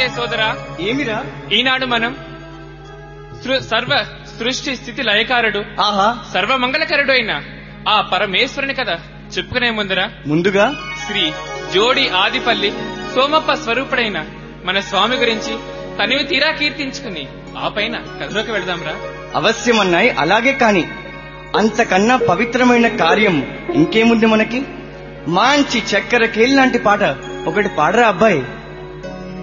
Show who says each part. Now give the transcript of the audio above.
Speaker 1: ఏమిటంటే సోదరా
Speaker 2: ఏమిరా
Speaker 1: ఈనాడు మనం సృ- సర్వ సృష్టి స్థితి లయకారుడు
Speaker 2: ఆహా
Speaker 1: సర్వమంగళకరుడు అయిన ఆ పరమేశ్వరుని కదా చెప్పుకునే ముందరా
Speaker 2: ముందుగా
Speaker 1: శ్రీ జోడి ఆదిపల్లి సోమప్ప స్వరూపుడైన మన స్వామి గురించి తనివి తీరా కీర్తించుకుని ఆ పైన కథలోకి వెళదాంరా
Speaker 2: అవశ్యమన్నాయి అలాగే కాని అంతకన్నా పవిత్రమైన కార్యం ఇంకేముంది మనకి మంచి చక్కెర కేల్ లాంటి పాట ఒకటి పాడరా అబ్బాయి